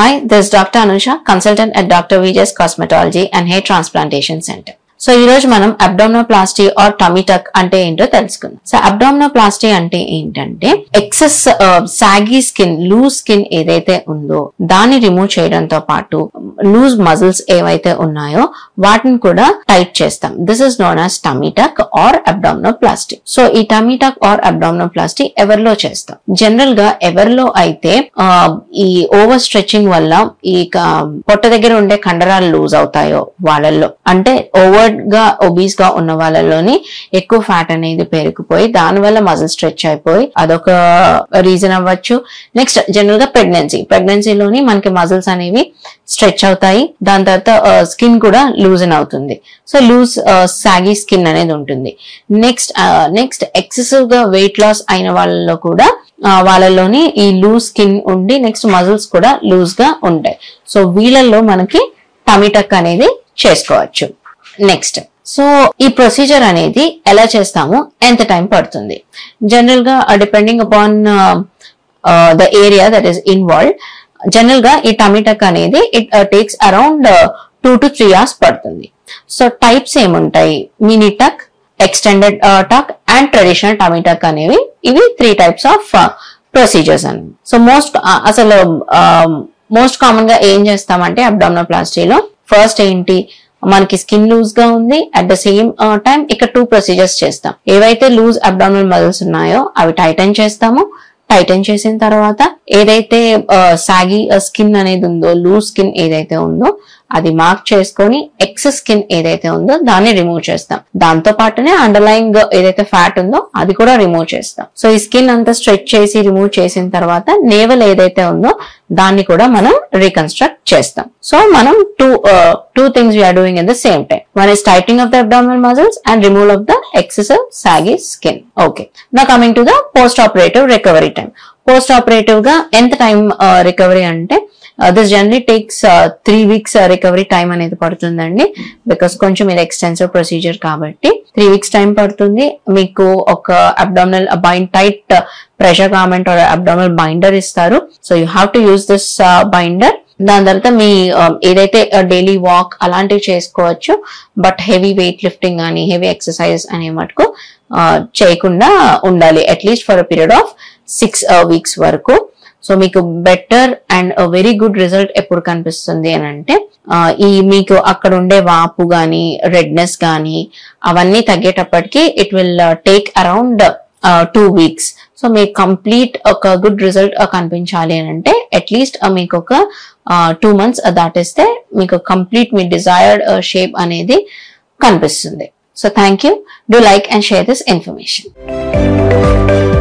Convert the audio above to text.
Hi, this is Dr. Anusha, consultant at Dr. Vijay's Cosmetology and Hair Transplantation Center. So ఈ రోజు మనం abdominoplasty are tummy టక్ అంటే ఏంటో తెలుసుకుందాం సో అబ్డామినోప్లాస్టీ అంటే ఏంటంటే excess saggy skin loose skin ఏదైతే ఉందో దాన్ని రిమూవ్ చేయడంతో పాటు లూజ్ మజిల్స్ ఏవైతే ఉన్నాయో వాటిని కూడా టైట్ చేస్తాం this is known as tummy tuck or abdominoplasty so ఈ టమీ టక్ ఆర్ అబ్డామినోప్లాస్టీ ఎవరిలో చేస్తాం జనరల్ గా ఎవరిలో అయితే ఆ, ఈ ఓవర్ స్ట్రెచింగ్ వల్ల ఈ క- పొట్ట దగ్గర ఉండే కండరాలు లూజ్ అవుతాయో వాళ్ళల్లో అంటే ఓవర్ గా ఒబీస్ గా ఉన్న వాళ్ళలోని ఎక్కువ ఫ్యాట్ అనేది పెరిగిపోయి దానివల్ల మజిల్ స్ట్రెచ్ అయిపోయి అదొక రీజన్ అవ్వచ్చు నెక్స్ట్ జనరల్ గా ప్రెగ్నెన్సీ ప్రెగ్నెన్సీలోని మనకి మజిల్స్ అనేవి స్ట్రెచ్ అవుతాయి దాని తర్వాత స్కిన్ కూడా లూజన్ అవుతుంది సో లూజ్ సాగీ స్కిన్ అనేది ఉంటుంది నెక్స్ట్ నెక్స్ట్ ఎక్సెసివ్ గా వెయిట్ లాస్ అయిన వాళ్ళలో కూడా ఆ, వాళ్ళలోని ఈ లూజ్ స్కిన్ ఉండి నెక్స్ట్ మజిల్స్ కూడా లూజ్ గా ఉంటాయి సో వీళ్ళల్లో మనకి టమిటక్ అనేది చేసుకోవచ్చు నెక్స్ట్ సో ఈ ప్రొసీజర్ అనేది ఎలా చేస్తాము ఎంత టైం పడుతుంది జనరల్ గా depending upon the area that is involve general గా ఈ టమిటక్ అనేది it takes around two to three hours పడుతుంది సో టైప్స్ ఏముంటాయి mini tuck extended tuck and traditional tummy tuck అనేవి ఇవి త్రీ టైప్స్ ఆఫ్ ప్రొసీజర్స్ అని సో మోస్ట్ అసలు most common గా ఏం చేస్తామంటే అబ్డామినోప్లాస్టీలో ఫస్ట్ ఏంటి మనకి స్కిన్ లూజ్ గా ఉంది అట్ ద సేమ్ టైం ఇక్కడ టూ ప్రొసీజర్స్ చేస్తాం ఏవైతే లూజ్ అబ్డామినల్ మజిల్స్ ఉన్నాయో అవి టైటన్ చేస్తాము టైటన్ చేసిన తర్వాత ఏదైతే సాగి స్కిన్ అనేది ఉందో లూజ్ స్కిన్ ఏదైతే ఉందో అది మార్క్ చేసుకొని ఎక్సెస్ స్కిన్ ఏదైతే ఉందో దాన్ని రిమూవ్ చేస్తాం దాంతో పాటునే అండర్లైన్ ఏదైతే ఫ్యాట్ ఉందో అది కూడా రిమూవ్ చేస్తాం సో ఈ స్కిన్ అంతా స్ట్రెచ్ చేసి రిమూవ్ చేసిన తర్వాత నేవల్ ఏదైతే ఉందో దాన్ని కూడా మనం రీకన్స్ట్రక్ట్ చేస్తాం సో మనం two two things we are doing in the same time one is tightening of the abdominal muscles and removal of the excessive saggy skin okay నా coming to the post operative recovery time post operative గా ఎంత time recovery అంటే this generally takes three weeks recovery time అనేది పడుతుందండి because కొంచెం ఇది extensive procedure కాబట్టి three weeks time పడుతుంది మీకు ఒక abdominal bind tight pressure garment abdominal binder ఇస్తారు so you have to use this binder దాని తర్వాత మీ um, ఏదైతే డైలీ వాక్ అలాంటివి చేసుకోవచ్చు బట్ హెవీ వెయిట్ లిఫ్టింగ్ కానీ హెవీ ఎక్సర్సైజ్ అనే మటుకు uh, చేయకుండా ఉండాలి at least for period of six weeks వరకు సో మీకు better and very good result ఎప్పుడు కనిపిస్తుంది అని అంటే ఆ, ఈ మీకు అక్కడ ఉండే వాపు గాని రెడ్నెస్ గాని అవన్నీ తగ్గేటప్పటికి it will take around two weeks so మీకు కంప్లీట్ ఒక గుడ్ రిజల్ట్ కనిపించాలి అని అంటే అట్లీస్ట్ మీకు ఒక టూ మంత్స్ దాటిస్తే మీకు కంప్లీట్ మీ డిజైర్డ్ షేప్ అనేది కనిపిస్తుంది so thank you do like and share this information